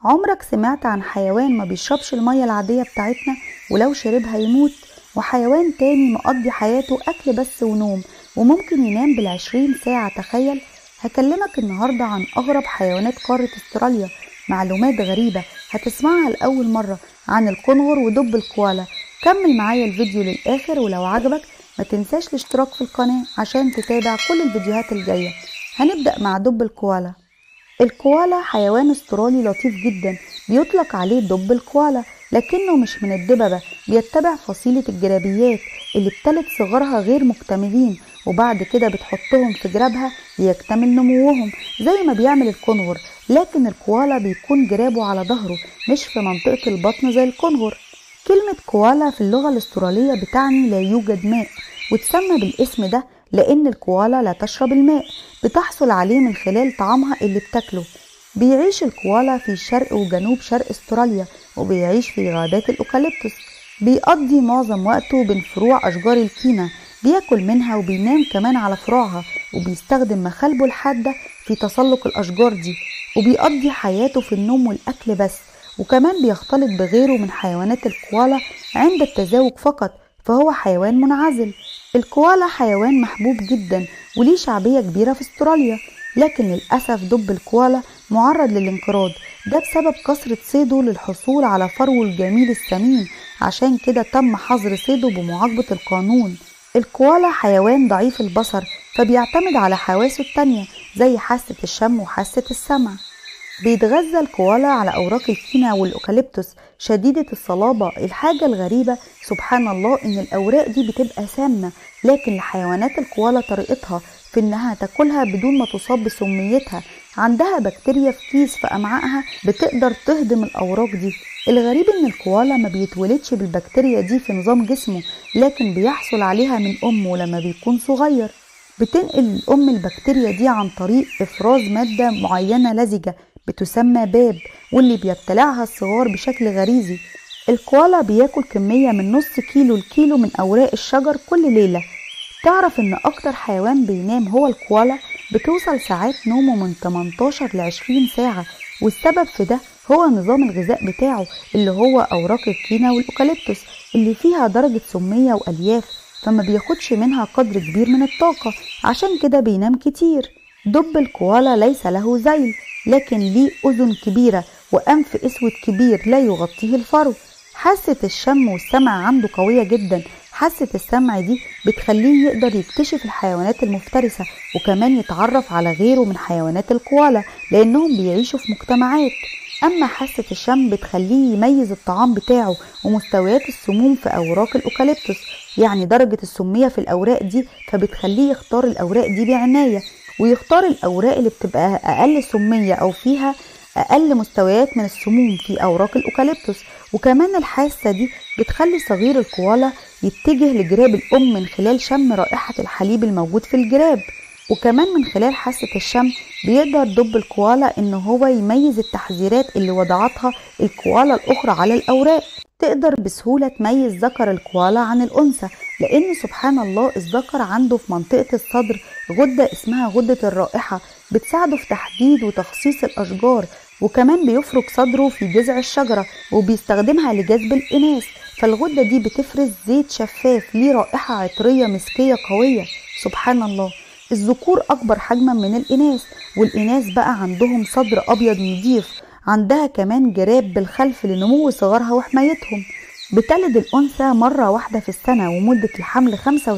عمرك سمعت عن حيوان ما بيشربش المية العادية بتاعتنا ولو شربها يموت وحيوان تاني مقضي حياته أكل بس ونوم وممكن ينام بالعشرين ساعة تخيل هكلمك النهاردة عن أغرب حيوانات قارة استراليا معلومات غريبة هتسمعها لأول مرة عن الكنغر ودب الكوالا كمل معايا الفيديو للآخر ولو عجبك ما تنساش الاشتراك في القناة عشان تتابع كل الفيديوهات الجاية هنبدأ مع دب الكوالا الكوالا حيوان استرالي لطيف جدا بيطلق عليه دب الكوالا لكنه مش من الدببة بيتبع فصيلة الجرابيات اللي بتلد صغارها غير مكتملين وبعد كده بتحطهم في جرابها ليكتمل نموهم زي ما بيعمل الكنغر لكن الكوالا بيكون جرابه على ظهره مش في منطقة البطن زي الكنغر كلمة كوالا في اللغة الاسترالية بتعني لا يوجد ماء وتسمى بالاسم ده لأن الكوالا لا تشرب الماء بتحصل عليه من خلال طعامها اللي بتاكله بيعيش الكوالا في شرق وجنوب شرق استراليا وبيعيش في غابات الأوكاليبتوس بيقضي معظم وقته بين فروع أشجار الكينا بياكل منها وبينام كمان على فروعها وبيستخدم مخالبه الحادة في تسلق الأشجار دي وبيقضي حياته في النوم والأكل بس وكمان بيختلط بغيره من حيوانات الكوالا عند التزاوج فقط فهو حيوان منعزل الكوالا حيوان محبوب جدا وليه شعبية كبيرة في استراليا لكن للأسف دب الكوالا معرض للانقراض ده بسبب كثرة صيده للحصول على فرو الجميل الثمين عشان كده تم حظر صيده بمعاقبة القانون الكوالا حيوان ضعيف البصر فبيعتمد على حواسه التانية زي حاسة الشم وحاسة السمع بيتغذى الكوالا على أوراق الكينا والأوكاليبتوس شديدة الصلابة الحاجة الغريبة سبحان الله إن الأوراق دي بتبقى سامة لكن لحيوانات الكوالا طريقتها في إنها تاكلها بدون ما تصاب بسميتها عندها بكتيريا في كيس في أمعائها بتقدر تهضم الأوراق دي الغريب إن الكوالا ما بيتولدش بالبكتيريا دي في نظام جسمه لكن بيحصل عليها من أمه لما بيكون صغير بتنقل الأم البكتيريا دي عن طريق إفراز مادة معينة لزجة بتسمى باب واللي بيبتلعها الصغار بشكل غريزي الكوالا بياكل كمية من نص كيلو لكيلو من أوراق الشجر كل ليلة تعرف إن أكتر حيوان بينام هو الكوالا بتوصل ساعات نومه من 18 ل 20 ساعة والسبب في ده هو نظام الغذاء بتاعه اللي هو أوراق الكينا والأوكاليبتوس اللي فيها درجة سمية وألياف فما بياخدش منها قدر كبير من الطاقة عشان كده بينام كتير دب الكوالا ليس له ذيل لكن ليه أذن كبيرة وأنف أسود كبير لا يغطيه الفرو حاسة الشم والسمع عنده قوية جدا حاسة السمع دي بتخليه يقدر يكتشف الحيوانات المفترسة وكمان يتعرف على غيره من حيوانات الكوالا لأنهم بيعيشوا في مجتمعات أما حاسة الشم بتخليه يميز الطعام بتاعه ومستويات السموم في أوراق الأوكاليبتوس يعني درجة السمية في الأوراق دي فبتخليه يختار الأوراق دي بعناية ويختار الأوراق اللي بتبقى أقل سمية أو فيها أقل مستويات من السموم في أوراق الأوكاليبتوس وكمان الحاسة دي بتخلي صغير الكوالا يتجه لجراب الأم من خلال شم رائحة الحليب الموجود في الجراب وكمان من خلال حاسة الشم بيقدر دب الكوالا إن هو يميز التحذيرات اللي وضعتها الكوالا الأخرى على الأوراق تقدر بسهولة تميز ذكر الكوالا عن الأنثى لأن سبحان الله الذكر عنده في منطقة الصدر غدة اسمها غدة الرائحة بتساعده في تحديد وتخصيص الأشجار وكمان بيفرك صدره في جذع الشجرة وبيستخدمها لجذب الإناث فالغدة دي بتفرز زيت شفاف ليه رائحة عطرية مسكية قوية سبحان الله الذكور أكبر حجما من الإناث والإناث بقى عندهم صدر أبيض نضيف عندها كمان جراب بالخلف لنمو صغارها وحمايتهم بتلد الأنثى مرة واحدة في السنة ومدة الحمل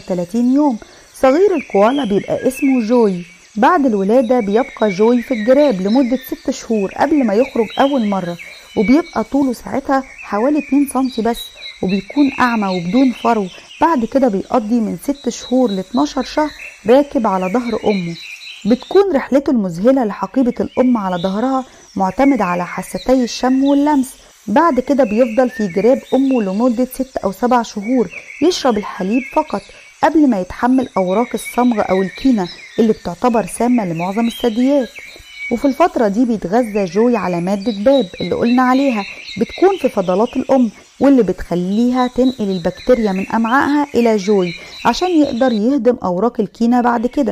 35 يوم صغير الكوالا بيبقى اسمه جوي بعد الولادة بيبقى جوي في الجراب لمدة 6 شهور قبل ما يخرج أول مرة وبيبقى طوله ساعتها حوالي 2 سنتي بس وبيكون أعمى وبدون فرو بعد كده بيقضي من 6 شهور ل 12 شهر راكب على ظهر أمه بتكون رحلته المذهلة لحقيبة الأم على ظهرها معتمد على حاستي الشم واللمس بعد كده بيفضل في جراب أمه لمدة ست أو سبع شهور يشرب الحليب فقط قبل ما يتحمل أوراق الصمغ أو الكينة اللي بتعتبر سامة لمعظم الثدييات وفي الفترة دي بيتغذى جوي على مادة باب اللي قلنا عليها بتكون في فضلات الأم واللي بتخليها تنقل البكتيريا من أمعائها إلى جوي عشان يقدر يهضم أوراق الكينة بعد كده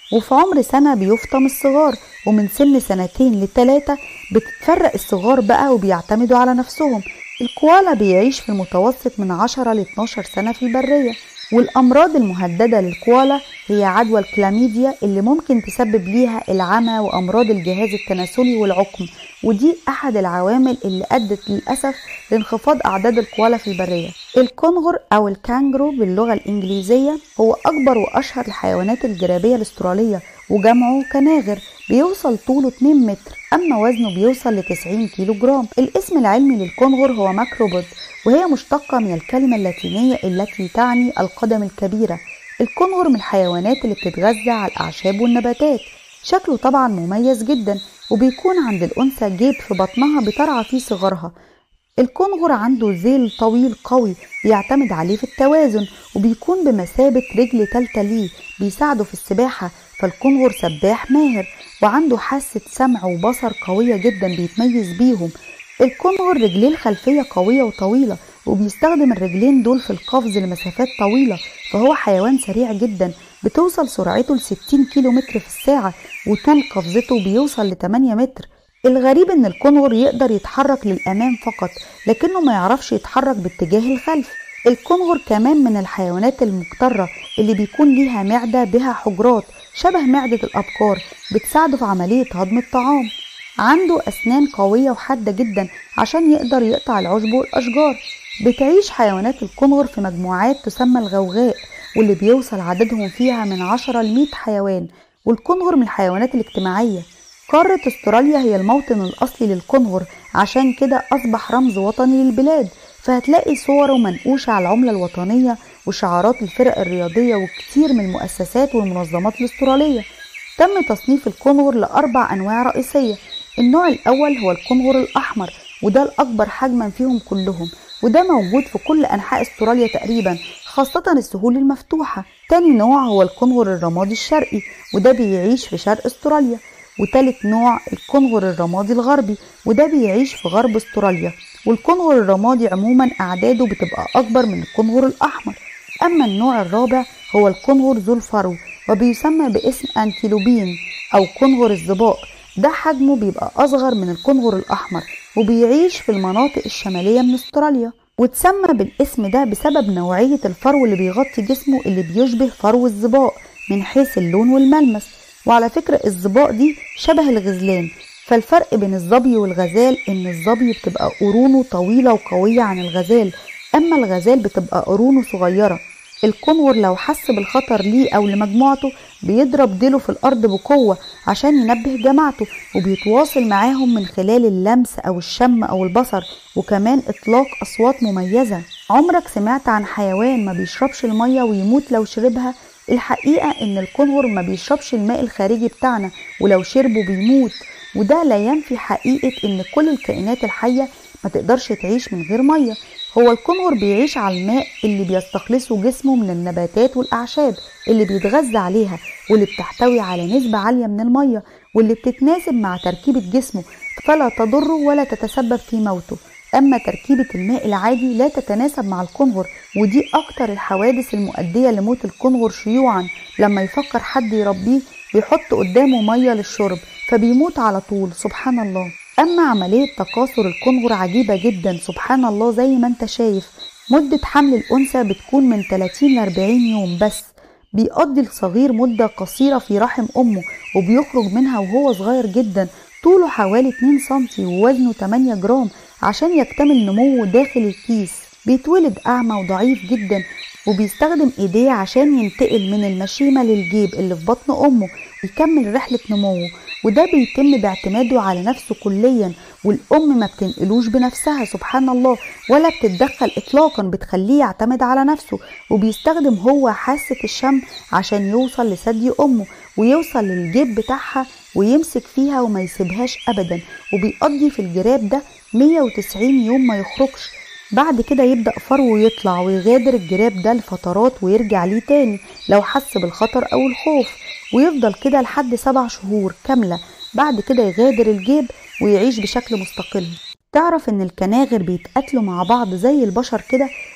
وفي عمر سنة بيفطم الصغار ومن سن سنتين لتلاتة بتتفرق الصغار بقى وبيعتمدوا على نفسهم الكوالا بيعيش في المتوسط من 10 ل 12 سنة في البرية والأمراض المهددة للكوالا هي عدوى الكلاميديا اللي ممكن تسبب ليها العمى وأمراض الجهاز التناسلي والعقم ودي أحد العوامل اللي أدت للأسف لانخفاض أعداد الكوالا في البرية الكونغر أو الكانجرو باللغة الإنجليزية هو أكبر وأشهر الحيوانات الجرابية الأسترالية وجمعه كناغر بيوصل طوله 2 متر أما وزنه بيوصل ل 90 كيلو جرام الاسم العلمي للكونغر هو ماكروبود وهي مشتقة من الكلمة اللاتينية التي تعني القدم الكبيرة الكونغر من الحيوانات اللي بتتغذى على الأعشاب والنباتات شكله طبعا مميز جدا وبيكون عند الأنثى جيب في بطنها بترعى فيه صغارها الكونغر عنده ذيل طويل قوي بيعتمد عليه في التوازن وبيكون بمثابة رجل تالتة ليه بيساعده في السباحة فالكونغر سباح ماهر وعنده حاسة سمع وبصر قوية جدا بيتميز بيهم الكونغر رجليه الخلفية قوية وطويلة وبيستخدم الرجلين دول في القفز لمسافات طويلة فهو حيوان سريع جدا بتوصل سرعته ل 60 كيلو متر في الساعة وطول قفزته بيوصل ل 8 متر الغريب ان الكونغر يقدر يتحرك للامام فقط لكنه ما يعرفش يتحرك باتجاه الخلف الكونغر كمان من الحيوانات المكترة اللي بيكون ليها معدة بها حجرات شبه معدة الأبقار بتساعده في عملية هضم الطعام عنده أسنان قوية وحادة جدا عشان يقدر يقطع العشب والأشجار بتعيش حيوانات الكونغر في مجموعات تسمى الغوغاء واللي بيوصل عددهم فيها من 10 ل 100 حيوان والكونغر من الحيوانات الاجتماعية قارة استراليا هي الموطن الأصلي للكونغر عشان كده أصبح رمز وطني للبلاد فهتلاقي صوره منقوشة على العملة الوطنية وشعارات الفرق الرياضية وكتير من المؤسسات والمنظمات الاسترالية تم تصنيف الكونغر لأربع أنواع رئيسية النوع الأول هو الكونغر الأحمر وده الأكبر حجما فيهم كلهم وده موجود في كل أنحاء استراليا تقريبا خاصة السهول المفتوحة تاني نوع هو الكونغر الرمادي الشرقي وده بيعيش في شرق استراليا وتالت نوع الكونغر الرمادي الغربي وده بيعيش في غرب استراليا والكونغر الرمادي عموما أعداده بتبقى أكبر من الكونغر الأحمر أما النوع الرابع هو الكونغر ذو الفرو وبيسمى باسم أنتيلوبين أو كونغر الظباء ده حجمه بيبقى أصغر من الكونغر الأحمر وبيعيش في المناطق الشمالية من استراليا وتسمى بالاسم ده بسبب نوعية الفرو اللي بيغطي جسمه اللي بيشبه فرو الظباء من حيث اللون والملمس وعلى فكرة الظباء دي شبه الغزلان فالفرق بين الظبي والغزال ان الظبي بتبقى قرونه طويلة وقوية عن الغزال اما الغزال بتبقى قرونه صغيرة الكونغر لو حس بالخطر ليه او لمجموعته بيضرب ديله في الارض بقوة عشان ينبه جماعته وبيتواصل معاهم من خلال اللمس او الشم او البصر وكمان اطلاق اصوات مميزة عمرك سمعت عن حيوان ما بيشربش المية ويموت لو شربها الحقيقة ان الكونغر ما بيشربش الماء الخارجي بتاعنا ولو شربه بيموت وده لا ينفي حقيقة ان كل الكائنات الحية ما تقدرش تعيش من غير مية هو الكونغر بيعيش على الماء اللي بيستخلصه جسمه من النباتات والأعشاب اللي بيتغذى عليها واللي بتحتوي على نسبة عالية من المية واللي بتتناسب مع تركيبة جسمه فلا تضره ولا تتسبب في موته أما تركيبة الماء العادي لا تتناسب مع الكونغر ودي أكتر الحوادث المؤدية لموت الكونغر شيوعا لما يفكر حد يربيه بيحط قدامه مية للشرب فبيموت على طول سبحان الله أما عملية تكاثر الكونغر عجيبة جدا سبحان الله زي ما انت شايف مدة حمل الأنثى بتكون من 30 ل 40 يوم بس بيقضي الصغير مدة قصيرة في رحم أمه وبيخرج منها وهو صغير جدا طوله حوالي 2 سنتي ووزنه 8 جرام عشان يكتمل نموه داخل الكيس بيتولد أعمى وضعيف جدا وبيستخدم ايديه عشان ينتقل من المشيمة للجيب اللي في بطن أمه يكمل رحلة نموه وده بيتم باعتماده على نفسه كليا والأم ما بتنقلوش بنفسها سبحان الله ولا بتتدخل إطلاقا بتخليه يعتمد على نفسه وبيستخدم هو حاسة الشم عشان يوصل لثدي أمه ويوصل للجيب بتاعها ويمسك فيها وما يسيبهاش أبدا وبيقضي في الجراب ده 190 يوم ما يخرجش بعد كده يبدأ فرو يطلع ويغادر الجراب ده لفترات ويرجع ليه تاني لو حس بالخطر أو الخوف ويفضل كده لحد سبع شهور كاملة بعد كده يغادر الجيب ويعيش بشكل مستقل تعرف ان الكناغر بيتقاتلوا مع بعض زي البشر كده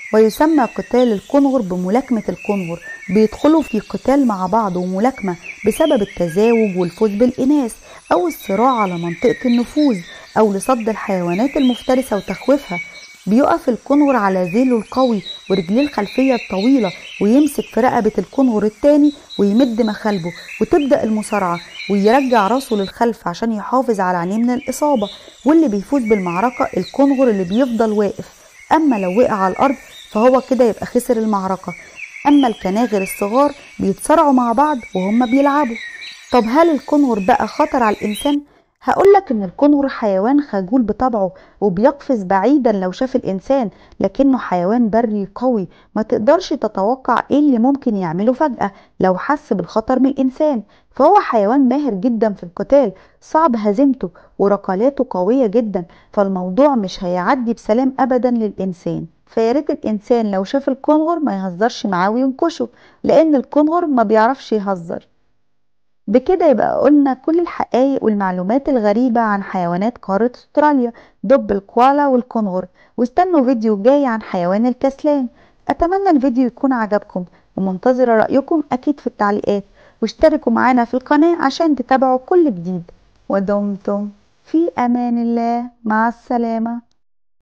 ويسمى قتال الكنغر بملاكمة الكنغر بيدخلوا في قتال مع بعض وملاكمة بسبب التزاوج والفوز بالإناث أو الصراع على منطقة النفوذ أو لصد الحيوانات المفترسة وتخويفها بيقف الكنغر على ذيله القوي ورجليه الخلفية الطويلة ويمسك في رقبة الكنغر التاني ويمد مخالبه وتبدأ المصارعة ويرجع راسه للخلف عشان يحافظ على عينيه من الإصابة واللي بيفوز بالمعركة الكنغر اللي بيفضل واقف أما لو وقع على الأرض فهو كده يبقى خسر المعركة أما الكناغر الصغار بيتصارعوا مع بعض وهم بيلعبوا طب هل الكنغر بقى خطر على الإنسان؟ هقولك إن الكنغر حيوان خجول بطبعه وبيقفز بعيدا لو شاف الإنسان لكنه حيوان بري قوي ما تقدرش تتوقع إيه اللي ممكن يعمله فجأة لو حس بالخطر من الإنسان فهو حيوان ماهر جدا في القتال صعب هزيمته ورقلاته قوية جدا فالموضوع مش هيعدي بسلام أبدا للإنسان فياريت الإنسان لو شاف الكنغر ما يهزرش معاه وينكشه لأن الكنغر ما بيعرفش يهزر بكده يبقى قلنا كل الحقائق والمعلومات الغريبة عن حيوانات قارة استراليا دب الكوالا والكنغر واستنوا فيديو جاي عن حيوان الكسلان أتمنى الفيديو يكون عجبكم ومنتظرة رأيكم أكيد في التعليقات واشتركوا معنا في القناة عشان تتابعوا كل جديد ودمتم في أمان الله مع السلامة